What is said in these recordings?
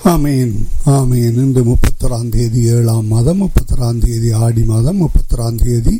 ஆமீன் ஆமீன் இன்று முப்பத்தொராம் தேதி ஏழாம் மாதம் முப்பத்தொராம் தேதி ஆடி மாதம் முப்பத்தொராம் தேதி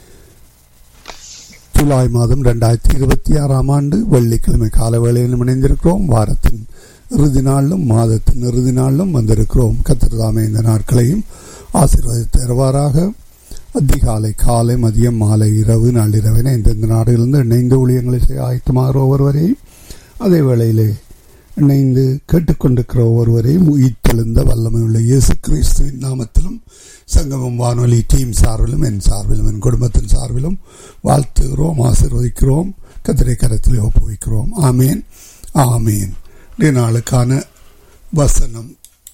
ஜூலை மாதம் ரெண்டாயிரத்தி இருபத்தி ஆறாம் ஆண்டு வெள்ளிக்கிழமை கால வேளையிலும் இணைந்திருக்கிறோம் வாரத்தின் இறுதி நாளிலும் மாதத்தின் இறுதி நாளிலும் வந்திருக்கிறோம் கத்திரதாமே இந்த நாட்களையும் ஆசீர்வதித்து தருவாராக அதிகாலை காலை மதியம் மாலை இரவு நள்ளிரவின இந்தந்த நாடுகளிலிருந்து இணைந்து ஊழியங்களை செய்ய ஆயத்தமாகிற ஒவ்வொருவரையும் அதே வேளையிலே இணைந்து கேட்டுக்கொண்டிருக்கிற ஒருவரையும் உயிர்த்தெழுந்த வல்லமை உள்ள இயேசு கிறிஸ்துவின் நாமத்திலும் சங்கமம் வானொலி டீம் சார்பிலும் என் சார்பிலும் என் குடும்பத்தின் சார்பிலும் வாழ்த்துகிறோம் ஆசிர்வதிக்கிறோம் கதிரை கரத்தில் ஒப்புவிக்கிறோம் ஆமேன் ஆமேன் இன்றைய நாளுக்கான வசனம்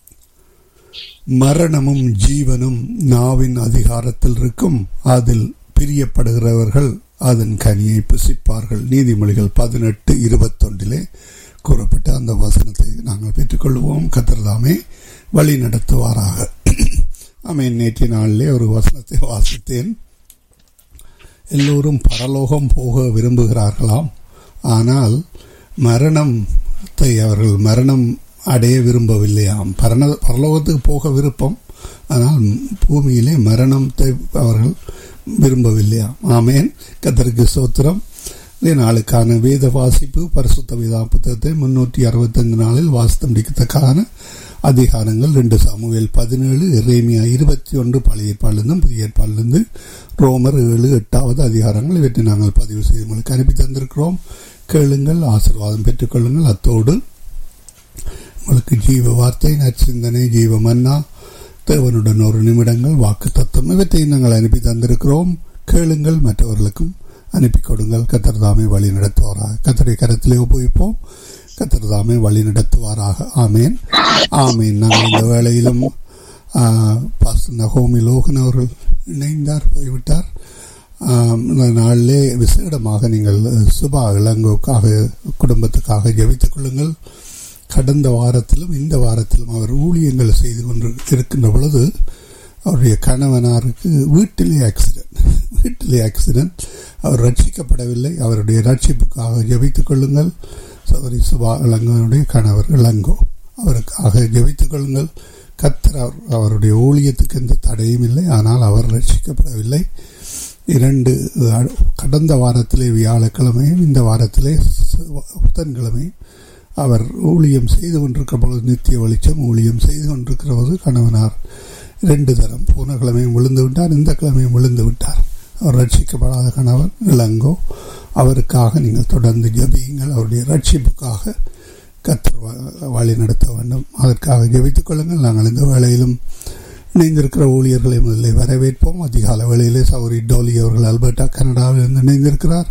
மரணமும் ஜீவனும் நாவின் அதிகாரத்தில் இருக்கும் அதில் பிரியப்படுகிறவர்கள் அதன் கனியை புசிப்பார்கள் நீதிமொழிகள் பதினெட்டு இருபத்தொன்றிலே கூறப்பட்ட அந்த வசனத்தை நாங்கள் பெற்றுக்கொள்வோம் கத்திரதாமே வழி நடத்துவாராக ஆமேன் நேற்றைய நாளிலே ஒரு வசனத்தை வாசித்தேன் எல்லோரும் பரலோகம் போக விரும்புகிறார்களாம் ஆனால் மரணத்தை அவர்கள் மரணம் அடைய விரும்பவில்லையாம் பரண பரலோகத்துக்கு போக விருப்பம் ஆனால் பூமியிலே மரணத்தை அவர்கள் விரும்பவில்லையாம் ஆமேன் கத்தருக்கு சோத்திரம் நாளுக்கான வேத வாசிப்பு பரிசுத்த வேதா புத்தகத்தை முன்னூற்றி அறுபத்தைந்து நாளில் வாசித்து முடிக்கத்தக்கான அதிகாரங்கள் ரெண்டு சமூகல் பதினேழு இறைமியா இருபத்தி ஒன்று பழைய ஏற்பாடிலிருந்தும் புதிய ஏற்பாடிலிருந்து ரோமர் ஏழு எட்டாவது அதிகாரங்கள் இவற்றை நாங்கள் பதிவு செய்து உங்களுக்கு அனுப்பி தந்திருக்கிறோம் கேளுங்கள் ஆசிர்வாதம் பெற்றுக்கொள்ளுங்கள் அத்தோடு உங்களுக்கு ஜீவ வார்த்தை நற்சிந்தனை ஜீவ மன்னா தேவனுடன் ஒரு நிமிடங்கள் வாக்கு தத்துவம் இவற்றையும் நாங்கள் அனுப்பி தந்திருக்கிறோம் கேளுங்கள் மற்றவர்களுக்கும் அனுப்பி கொடுங்கள் கத்தர்தாமை வழி நடத்துவாராக கத்தரை கரத்திலே ஒப்புவிப்போம் கத்தர்தாமை வழி நடத்துவாராக ஆமேன் ஆமேன் நாங்கள் இந்த வேளையிலும் நகோமி லோகன் அவர்கள் இணைந்தார் போய்விட்டார் இந்த நாளிலே விசேடமாக நீங்கள் சுபா இளங்கோக்காக குடும்பத்துக்காக ஜெபித்துக் கொள்ளுங்கள் கடந்த வாரத்திலும் இந்த வாரத்திலும் அவர் ஊழியங்கள் செய்து கொண்டு இருக்கின்ற பொழுது அவருடைய கணவனாருக்கு வீட்டிலே ஆக்சிடென்ட் வீட்டிலே ஆக்சிடென்ட் அவர் ரட்சிக்கப்படவில்லை அவருடைய ரட்சிப்புக்காக ஜபித்துக் கொள்ளுங்கள் சௌரி சுபா இளங்கோனுடைய கணவர் இளங்கோ அவருக்காக ஜபித்துக் கொள்ளுங்கள் கத்தர் அவர் அவருடைய ஊழியத்துக்கு எந்த தடையும் இல்லை ஆனால் அவர் ரட்சிக்கப்படவில்லை இரண்டு கடந்த வாரத்திலே வியாழக்கிழமையும் இந்த வாரத்திலே புதன்கிழமையும் அவர் ஊழியம் செய்து கொண்டிருக்கிற பொழுது நித்திய வெளிச்சம் ஊழியம் செய்து கொண்டிருக்கிற போது கணவனார் இரண்டு தரம் போன கிழமையும் விழுந்து விட்டார் இந்த கிழமையும் விழுந்து விட்டார் அவர் ரட்சிக்கப்படாத கணவர் இளங்கோ அவருக்காக நீங்கள் தொடர்ந்து ஜபியுங்கள் அவருடைய ரட்சிப்புக்காக கத்தர் வழி நடத்த வேண்டும் அதற்காக ஜபித்துக் கொள்ளுங்கள் நாங்கள் இந்த வேளையிலும் இணைந்திருக்கிற ஊழியர்களை முதலில் வரவேற்போம் அதிகால வேளையிலே சௌரி டோலி அவர்கள் அல்பர்டா கனடாவில் இருந்து இணைந்திருக்கிறார்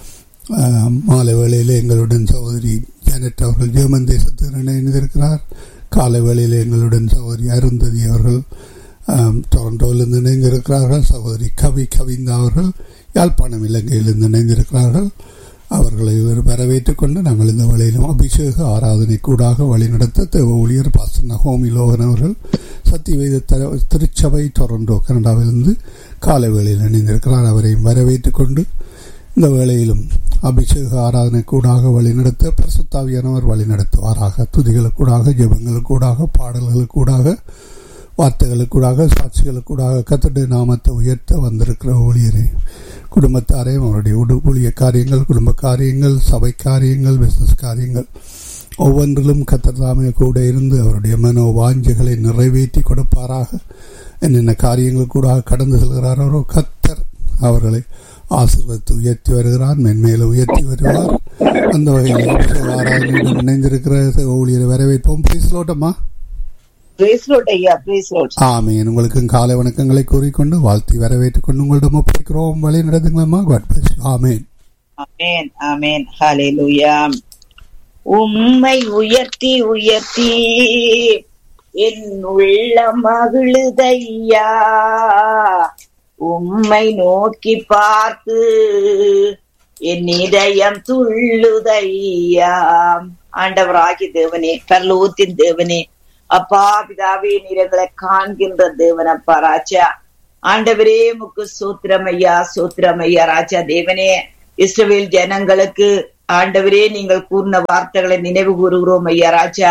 மாலை வேளையிலே எங்களுடன் சகோதரி ஜானட் அவர்கள் ஜெர்மன் தேசத்தில் இணைந்திருக்கிறார் காலை வேளையில் எங்களுடன் சகோதரி அருந்ததி அவர்கள் டொரண்டோவிலிருந்து இணைந்திருக்கிறார்கள் சகோதரி கவி கவிந்தா அவர்கள் யாழ்ப்பாணம் இலங்கையிலிருந்து இணைந்திருக்கிறார்கள் அவர்களை வரவேற்றுக் கொண்டு நாங்கள் இந்த வேளையிலும் அபிஷேக ஆராதனை கூடாக வழிநடத்த தேவ ஊழியர் பாசன் நகோமி லோகன் அவர்கள் சத்தியவேத திருச்சபை டொரண்டோ கனடாவிலிருந்து காலை வேளையில் இணைந்திருக்கிறார் அவரையும் வரவேற்றுக் கொண்டு இந்த வேளையிலும் அபிஷேக ஆராதனை கூடாக வழிநடத்த பிரசுத்தாவியானவர் வழிநடத்துவாராக துதிகளுக்கூடாக ஜெபங்களுக்கூடாக பாடல்களுக்கூடாக வார்த்தைகளுக்கூடாக சாட்சிகளுக்கூடாக கத்தடைய நாமத்தை உயர்த்த வந்திருக்கிற ஊழியரை குடும்பத்தாரையும் அவருடைய உடு ஊழிய காரியங்கள் குடும்ப காரியங்கள் சபை காரியங்கள் பிசினஸ் காரியங்கள் ஒவ்வொன்றிலும் கத்தர்தாமே கூட இருந்து அவருடைய மனோ வாஞ்சைகளை நிறைவேற்றி கொடுப்பாராக என்னென்ன காரியங்கள் கூட கடந்து செல்கிறாரோ கத்தர் அவர்களை ஆசிர்வதித்து உயர்த்தி வருகிறார் மென்மேலும் உயர்த்தி வருவார் அந்த வகையில் ஆராதனையுடன் இணைந்திருக்கிற ஊழியரை வரவேற்போம் பேசலோட்டமா ஆமீன் உங்களுக்கு காலை வணக்கங்களை கூறிக்கொண்டு வாழ்த்தி வரவேற்றுக் கொண்டு உங்களிடம் ஒப்படைக்கிறோம் வழி நடந்துங்களா காட் பிளஸ் ஆமேன் ஆமேன் ஆமேன் ஹalleluya உம்மை உயர்த்தி உயர்த்தி என் உள்ள மகிழுதையா உம்மை நோக்கி பார்த்து என் இதயம் துள்ளுதையா ஆண்டவராகி தேவனே பரலோகத்தின் தேவனே அப்பா பிதாவே நீரங்களை காண்கின்ற தேவன் அப்பா ராஜா ஆண்டவரே முக்கு சூத்திரம் ஐயா சூத்திரம் ஐயா ராஜா தேவனே இஸ்ரவேல் ஜனங்களுக்கு ஆண்டவரே நீங்கள் கூறின வார்த்தைகளை நினைவு கூறுகிறோம் ஐயா ராஜா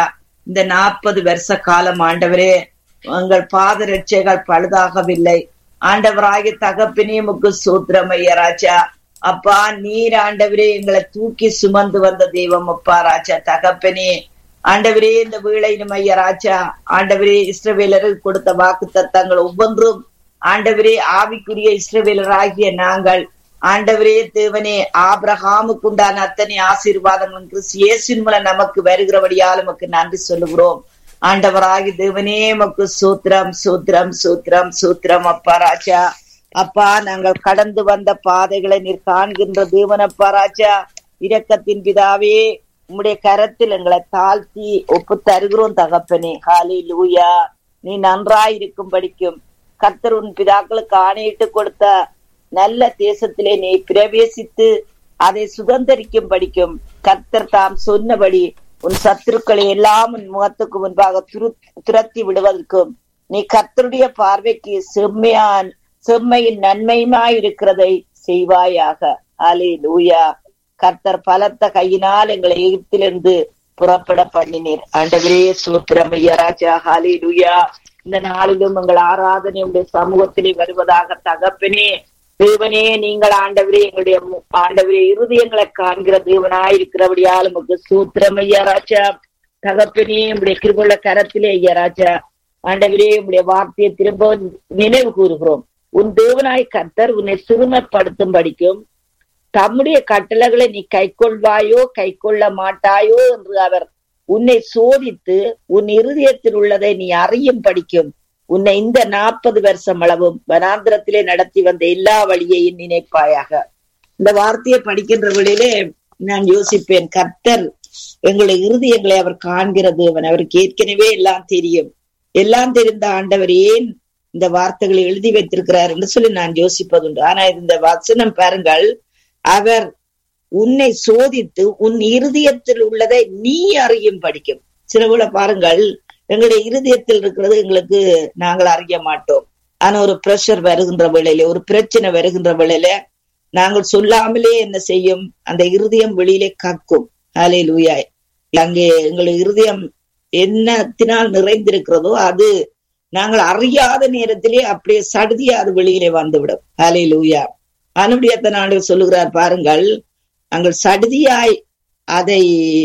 இந்த நாற்பது வருஷ காலம் ஆண்டவரே உங்கள் பாதரட்சைகள் பழுதாகவில்லை ஆண்டவராகிய தகப்பினே முக்கு சூத்திரம் ஐயா ராஜா அப்பா நீர் ஆண்டவரே எங்களை தூக்கி சுமந்து வந்த தெய்வம் அப்பா ராஜா தகப்பனே ஆண்டவரே இந்த வீழையிலும் ஐயா ராஜா ஆண்டவரே இஸ்ரவேலருக்கு கொடுத்த வாக்கு தத்தங்கள் ஒவ்வொன்றும் ஆண்டவரே ஆவிக்குரிய இஸ்ரவேலராகிய நாங்கள் ஆண்டவரே தேவனே ஆபிரஹாமுக்கு உண்டான அத்தனை ஆசீர்வாதங்களும் கிறிஸ்து இயேசுவின் மூலம் நமக்கு வருகிறபடியால் நமக்கு நன்றி சொல்லுகிறோம் ஆண்டவராகி தேவனே மக்கு சூத்திரம் சூத்திரம் சூத்திரம் சூத்திரம் அப்பா ராஜா அப்பா நாங்கள் கடந்து வந்த பாதைகளை நீர் காண்கின்ற தேவனப்பா ராஜா இரக்கத்தின் பிதாவே உம்முடைய கரத்தில் எங்களை தாழ்த்தி ஒப்பு தருகிறோம் தகப்பனே ஹாலி லூயா நீ நன்றாயிருக்கும் படிக்கும் கர்த்தர் உன் பிதாக்களுக்கு ஆணையிட்டு கொடுத்த நல்ல தேசத்திலே நீ பிரவேசித்து அதை சுதந்திரிக்கும் படிக்கும் கர்த்தர் தாம் சொன்னபடி உன் சத்துருக்களை எல்லாம் உன் முகத்துக்கு முன்பாக துரு துரத்தி விடுவதற்கும் நீ கர்த்தருடைய பார்வைக்கு செம்மையான் செம்மையின் நன்மையுமாய் இருக்கிறதை செய்வாயாக அலே லூயா கர்த்தர் பலத்த கையினால் எங்களை எகிப்திலிருந்து புறப்பட பண்ணினீர் ஆண்டவரே சூத்திரம் ஐயராஜா ஹாலே லூயா இந்த நாளிலும் எங்கள் ஆராதனை உடைய சமூகத்திலே வருவதாக தகப்பனே தேவனே நீங்கள் ஆண்டவரே எங்களுடைய ஆண்டவரே இருதயங்களை காண்கிற தேவனாய் இருக்கிறபடியால் உமக்கு சூத்திரம் ஐயா ராஜா தகப்பனே உடைய கிருபுள்ள கரத்திலே ஐயா ராஜா ஆண்டவரே உடைய வார்த்தையை திரும்ப நினைவு கூறுகிறோம் உன் தேவனாய் கர்த்தர் உன்னை சிறுமப்படுத்தும் படிக்கும் தம்முடைய கட்டளைகளை நீ கை கொள்வாயோ கை கொள்ள மாட்டாயோ என்று அவர் உன்னை சோதித்து உன் இருதயத்தில் உள்ளதை நீ அறியும் படிக்கும் உன்னை இந்த நாற்பது வருஷம் அளவும் வனாந்திரத்திலே நடத்தி வந்த எல்லா வழியையும் நினைப்பாயாக இந்த வார்த்தையை படிக்கின்ற வழியிலே நான் யோசிப்பேன் கர்த்தர் எங்களுடைய இருதயங்களை அவர் காண்கிற தேவன் அவருக்கு ஏற்கனவே எல்லாம் தெரியும் எல்லாம் தெரிந்த ஆண்டவர் ஏன் இந்த வார்த்தைகளை எழுதி வைத்திருக்கிறார் என்று சொல்லி நான் யோசிப்பதுண்டு ஆனா இந்த வசனம் பாருங்கள் அவர் உன்னை சோதித்து உன் இருதயத்தில் உள்ளதை நீ அறியும் படிக்கும் சிலவுல பாருங்கள் எங்களுடைய இருதயத்தில் இருக்கிறது எங்களுக்கு நாங்கள் அறிய மாட்டோம் ஆனா ஒரு பிரஷர் வருகின்ற வேளையில ஒரு பிரச்சனை வருகின்ற வேளையில நாங்கள் சொல்லாமலே என்ன செய்யும் அந்த இருதயம் வெளியிலே கக்கும் அலே லூயாய் அங்கே எங்களுடைய இருதயம் என்னத்தினால் நிறைந்திருக்கிறதோ அது நாங்கள் அறியாத நேரத்திலே அப்படியே சடுதியா அது வெளியிலே வந்துவிடும் அலே லூயா அனுபடியத்த சொல்லுகிறார் பாருங்கள் நாங்கள் சடுதியாய் அதை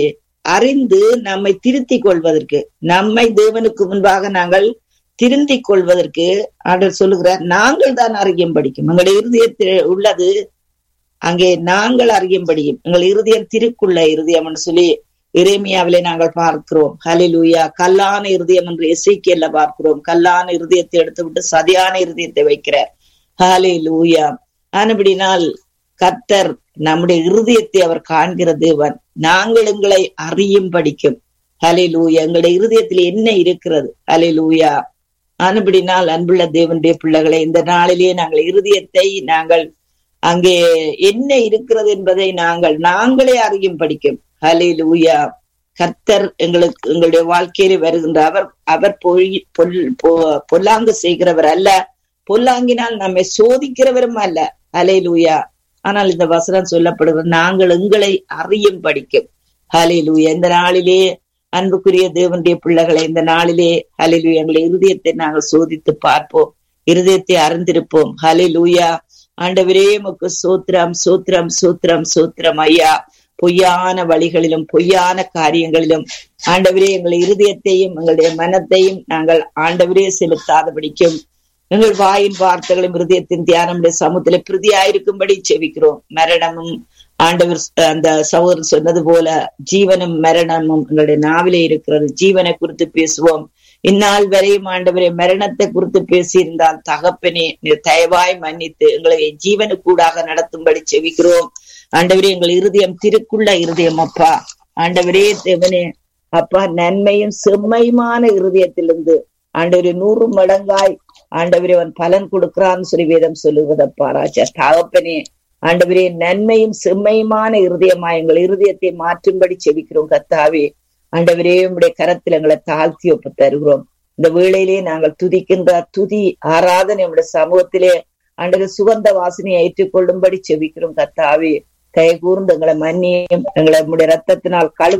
அறிந்து நம்மை திருத்திக் கொள்வதற்கு நம்மை தேவனுக்கு முன்பாக நாங்கள் திருந்திக் கொள்வதற்கு ஆண்டவர் சொல்லுகிறார் நாங்கள் தான் அறியும் படிக்கும் எங்களுடைய இருதயத்தில் உள்ளது அங்கே நாங்கள் அறியும் படியும் எங்கள் இருதயம் திருக்குள்ள இருதயம் சொல்லி இறைமையாவிலே நாங்கள் பார்க்கிறோம் ஹலிலூயா கல்லான இருதயம் என்று எசைக்கியல்ல பார்க்கிறோம் கல்லான இருதயத்தை எடுத்து விட்டு சதியான இருதயத்தை வைக்கிறார் ஹாலே லூயா ஆனபடினால் கர்த்தர் நம்முடைய இருதயத்தை அவர் காண்கிற தேவன் நாங்கள் எங்களை அறியும் படிக்கும் ஹலே லூயா எங்களுடைய இருதயத்தில் என்ன இருக்கிறது ஹலே லூயா ஆனபடினால் அன்புள்ள தேவனுடைய பிள்ளைகளை இந்த நாளிலே நாங்கள் இருதயத்தை நாங்கள் அங்கே என்ன இருக்கிறது என்பதை நாங்கள் நாங்களே அறியும் படிக்கும் ஹலே லூயா கர்த்தர் எங்களுக்கு எங்களுடைய வாழ்க்கையிலே வருகின்ற அவர் அவர் பொய் பொல் பொல்லாங்கு செய்கிறவர் அல்ல பொல்லாங்கினால் நம்மை சோதிக்கிறவரும் அல்ல ஹலே லூயா ஆனால் இந்த வசனம் சொல்லப்படுகிற நாங்கள் எங்களை அறியும் படிக்கும் ஹலிலூயா இந்த நாளிலே அன்புக்குரிய தேவனுடைய பிள்ளைகளை இந்த நாளிலே ஹலிலு எங்களை இருதயத்தை நாங்கள் சோதித்து பார்ப்போம் இருதயத்தை அறிந்திருப்போம் ஹலிலூயா ஆண்டவரே முக்கு சூத்திரம் சூத்திரம் சூத்திரம் சூத்திரம் ஐயா பொய்யான வழிகளிலும் பொய்யான காரியங்களிலும் ஆண்டவரே எங்கள் இருதயத்தையும் எங்களுடைய மனத்தையும் நாங்கள் ஆண்டவரே செலுத்தாதபடிக்கும் எங்கள் வாயின் வார்த்தைகளும் இருதயத்தின் தியானமுடைய சமூகத்தில பிரதியாயிருக்கும்படி செவிக்கிறோம் மரணமும் ஆண்டவர் அந்த சகோதரர் சொன்னது போல ஜீவனும் மரணமும் எங்களுடைய நாவிலே இருக்கிறது ஜீவனை குறித்து பேசுவோம் இந்நாள் வரையும் ஆண்டவரை மரணத்தை குறித்து பேசியிருந்தால் தகப்பனே நீர் தயவாய் மன்னித்து எங்களை ஜீவனுக்கூடாக நடத்தும்படி செவிக்கிறோம் ஆண்டவரே எங்கள் இருதயம் திருக்குள்ள இருதயம் அப்பா ஆண்டவரே தேவனே அப்பா நன்மையும் செம்மையுமான இருதயத்திலிருந்து ஆண்டவரே நூறு மடங்காய் ஆண்டவரே அவன் பலன் கொடுக்கிறான்னு சொல்லி வேதம் சொல்லுவதப்பா ராஜா தகப்பனே ஆண்டவரே நன்மையும் செம்மையுமான இருதயமா எங்கள் இருதயத்தை மாற்றும்படி செவிக்கிறோம் கத்தாவே ஆண்டவரே உடைய கரத்தில் எங்களை தாழ்த்தி ஒப்பு தருகிறோம் இந்த வேளையிலே நாங்கள் துதிக்கின்ற துதி ஆராதனை நம்முடைய சமூகத்திலே ஆண்டவர் சுகந்த வாசனையை ஏற்றுக்கொள்ளும்படி செவிக்கிறோம் கத்தாவே கை கூர்ந்து எங்களை மன்னியும் எங்களை நம்முடைய ரத்தத்தினால் கழுவும்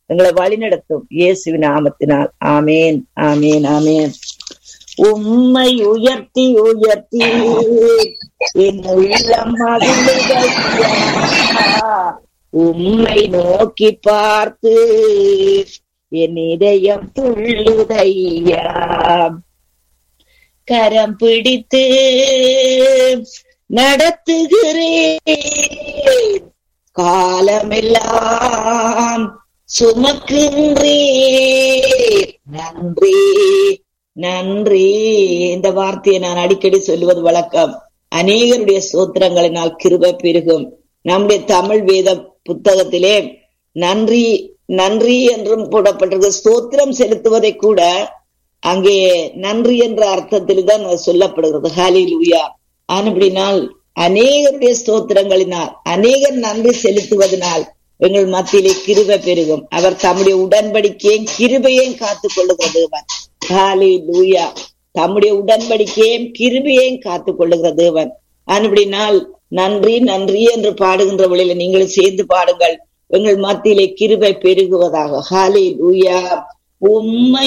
எங்களை வழிநடத்தும் இயேசுவின் நாமத்தினால் ஆமேன் ஆமேன் ஆமேன் உம்மை உயர்த்தி உயர்த்தி என் உள்ளம் மகிழுதையா உம்மை நோக்கி பார்த்து என் இதயம் துள்ளுதையா கரம் பிடித்து நடத்துகிறேன் காலமெல்லாம் சுமக்கின்றே நன்றி நன்றி இந்த வார்த்தையை நான் அடிக்கடி சொல்லுவது வழக்கம் அநேகருடைய சோத்திரங்களினால் கிருப பெருகும் நம்முடைய தமிழ் வேத புத்தகத்திலே நன்றி நன்றி என்றும் போடப்பட்டிருக்கு ஸ்தோத்திரம் செலுத்துவதை கூட அங்கே நன்றி என்ற அர்த்தத்தில் தான் சொல்லப்படுகிறது ஹாலி லூயா ஆனப்படினால் அநேகருடைய ஸ்தோத்திரங்களினால் அநேகர் நன்றி செலுத்துவதனால் எங்கள் மத்தியிலே கிருபை பெருகும் அவர் தம்முடைய உடன்படிக்கையும் கிருபையையும் காத்துக் கொள்ளுகிற தேவன் ஹாலி லூயா தம்முடைய உடன்படிக்கையும் கிருபையையும் காத்துக் கொள்ளுகிற தேவன் ஆனப்படினால் நன்றி நன்றி என்று பாடுகின்ற வழியில நீங்களும் சேர்ந்து பாடுங்கள் எங்கள் மத்தியிலே கிருபை பெருகுவதாக ஹாலி லூயா உண்மை